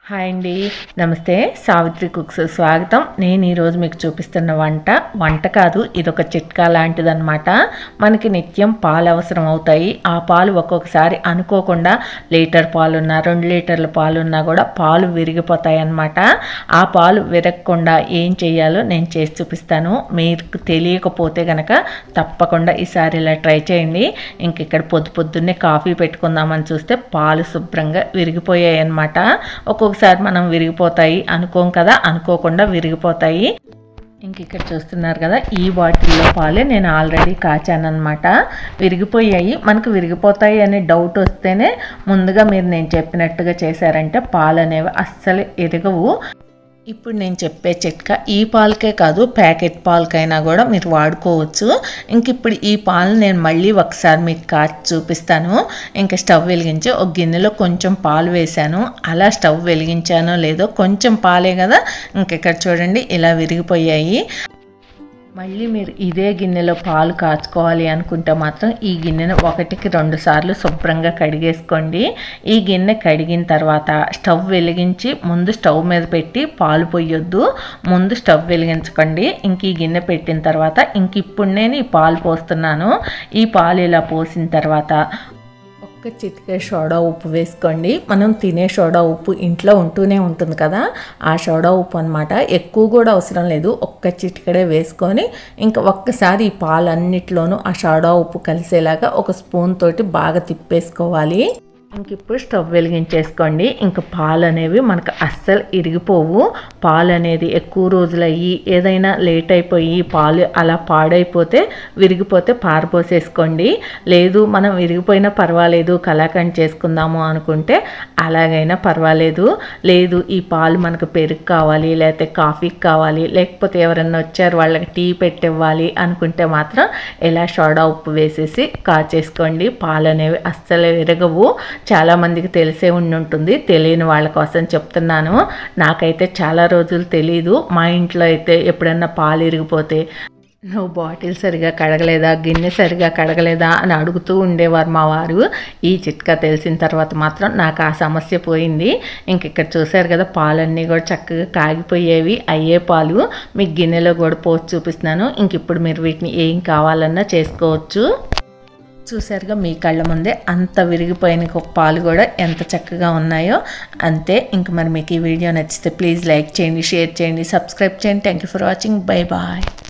hi అండి నమస్తే Savitri cooks స్వాగతం నేను ఈరోజు మీకు చూపిస్తున్న వంట వంట కాదు ఇదొక చిట్కా లాంటిదన్నమాట మనకి నిత్యం పాలు అవసరం అవుతాయి ఆ పాలు ఒక్కొక్కసారి అనుకోకుండా లీటర్ పాలున్నా రెండు లీటర్ల పాలున్నా కూడా పాలు విరిగిపోతాయి అన్నమాట ఆ పాలు విరగకుండా ఏం చేయాలో నేను చేసి చూపిస్తాను మీకు తెలియకపోతే గనక తప్పకుండా ఈసారి ఇలా ట్రై చేయండి ఇంక ఇక్కడ పొద్దు పొద్దున్నే కాఫీ పెట్టుకుందామని చూస్తే పాలు శుభ్రంగా విరిగిపోయాయి అన్నమాట ఒక్కొక్కసారి మనం విరిగిపోతాయి అనుకోం కదా అనుకోకుండా విరిగిపోతాయి ఇంక ఇక్కడ చూస్తున్నారు కదా ఈ బాటిల్లో పాలే నేను ఆల్రెడీ కాచాను అనమాట విరిగిపోయాయి మనకు విరిగిపోతాయి అనే డౌట్ వస్తేనే ముందుగా మీరు నేను చెప్పినట్టుగా చేశారంటే పాలు అనేవి అస్సలు ఎరగవు ఇప్పుడు నేను చెప్పే చిట్కా ఈ పాలకే కాదు ప్యాకెట్ పాలకైనా కూడా మీరు వాడుకోవచ్చు ఇంక ఇప్పుడు ఈ పాలు నేను మళ్ళీ ఒకసారి మీకు కాచి చూపిస్తాను ఇంకా స్టవ్ వెలిగించి ఒక గిన్నెలో కొంచెం పాలు వేశాను అలా స్టవ్ వెలిగించానో లేదో కొంచెం పాలే కదా ఇంక ఇక్కడ చూడండి ఇలా విరిగిపోయాయి మళ్ళీ మీరు ఇదే గిన్నెలో పాలు కాచుకోవాలి అనుకుంటే మాత్రం ఈ గిన్నెను ఒకటికి రెండు సార్లు శుభ్రంగా కడిగేసుకోండి ఈ గిన్నె కడిగిన తర్వాత స్టవ్ వెలిగించి ముందు స్టవ్ మీద పెట్టి పాలు పొయ్యొద్దు ముందు స్టవ్ వెలిగించకండి ఇంక ఈ గిన్నె పెట్టిన తర్వాత ఇంక ఇప్పుడు నేను ఈ పాలు పోస్తున్నాను ఈ పాలు ఇలా పోసిన తర్వాత ఒక్క చిటికే సోడా ఉప్పు వేసుకోండి మనం తినే సోడా ఉప్పు ఇంట్లో ఉంటూనే ఉంటుంది కదా ఆ సోడా ఉప్పు అనమాట ఎక్కువ కూడా అవసరం లేదు ఒక్క చిటికడే వేసుకొని ఇంకా ఒక్కసారి ఈ పాలన్నిటిలోనూ ఆ సోడా ఉప్పు కలిసేలాగా ఒక స్పూన్ తోటి బాగా తిప్పేసుకోవాలి ఇంక ఇప్పుడు స్టవ్ వెలిగించేసుకోండి ఇంక పాలు అనేవి మనకు అస్సలు ఇరిగిపోవు పాలు అనేది ఎక్కువ రోజులు అయ్యి ఏదైనా లేట్ అయిపోయి పాలు అలా పాడైపోతే విరిగిపోతే పారపోసేసుకోండి లేదు మనం విరిగిపోయినా పర్వాలేదు కలాకండ్ చేసుకుందాము అనుకుంటే అలాగైనా పర్వాలేదు లేదు ఈ పాలు మనకు పెరుగు కావాలి లేకపోతే కాఫీకి కావాలి లేకపోతే ఎవరన్నా వచ్చారు వాళ్ళకి టీ పెట్టివ్వాలి అనుకుంటే మాత్రం ఇలా సోడా ఉప్పు వేసేసి కాచేసుకోండి పాలు అనేవి అస్సలు విరగవు చాలామందికి తెలిసే ఉండి ఉంటుంది తెలియని వాళ్ళ కోసం చెప్తున్నాను నాకైతే చాలా రోజులు తెలియదు మా ఇంట్లో అయితే ఎప్పుడన్నా పాలు ఇరిగిపోతే నువ్వు బాటిల్ సరిగా కడగలేదా గిన్నె సరిగా కడగలేదా అని అడుగుతూ ఉండేవారు మా వారు ఈ చిట్కా తెలిసిన తర్వాత మాత్రం నాకు ఆ సమస్య పోయింది ఇంక ఇక్కడ చూసారు కదా పాలన్నీ కూడా చక్కగా కాగిపోయేవి అయ్యే పాలు మీకు గిన్నెలో కూడా పోసి చూపిస్తున్నాను ఇంక ఇప్పుడు మీరు వీటిని ఏం కావాలన్నా చేసుకోవచ్చు చూసారుగా మీ కళ్ళ ముందే అంత విరిగిపోయిన పాలు కూడా ఎంత చక్కగా ఉన్నాయో అంతే ఇంక మరి మీకు ఈ వీడియో నచ్చితే ప్లీజ్ లైక్ చేయండి షేర్ చేయండి సబ్స్క్రైబ్ చేయండి thank you for watching bye bye